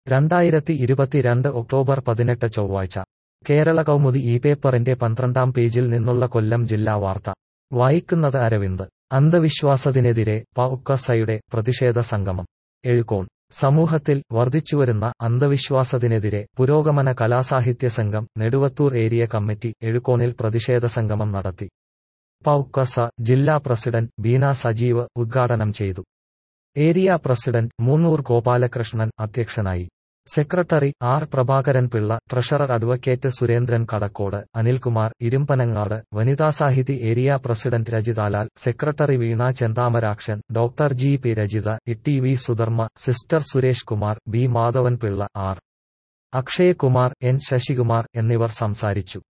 രണ്ടായിരത്തി ഇരുപത്തിരണ്ട് ഒക്ടോബർ പതിനെട്ട് ചൊവ്വാഴ്ച കേരള കൗമുദി ഈ പേപ്പറിന്റെ പന്ത്രണ്ടാം പേജിൽ നിന്നുള്ള കൊല്ലം ജില്ലാ വാർത്ത വായിക്കുന്നത് അരവിന്ദ് അന്ധവിശ്വാസത്തിനെതിരെ പഉക്കസയുടെ പ്രതിഷേധ സംഗമം എഴുകോൺ സമൂഹത്തിൽ വർദ്ധിച്ചുവരുന്ന അന്ധവിശ്വാസത്തിനെതിരെ പുരോഗമന കലാസാഹിത്യ സംഘം നെടുവത്തൂർ ഏരിയ കമ്മിറ്റി എഴുകോണിൽ പ്രതിഷേധ സംഗമം നടത്തി പൗക്കസ ജില്ലാ പ്രസിഡന്റ് ബീന സജീവ് ഉദ്ഘാടനം ചെയ്തു ഏരിയ പ്രസിഡന്റ് മൂന്നൂർ ഗോപാലകൃഷ്ണൻ അധ്യക്ഷനായി secretary R Prabhakaran Pillai treasurer advocate Surendran Kadakkode Anilkumar Irumpanangad Vanithasahithi area president Rajithalal secretary Veena Chenthamarakshan doctor G P Rajitha E V Sudharmma sister Suresh Kumar B Madhavan Pillai R Akshayakumar N Sasikumar എന്നിവർ സംസാരിച്ചു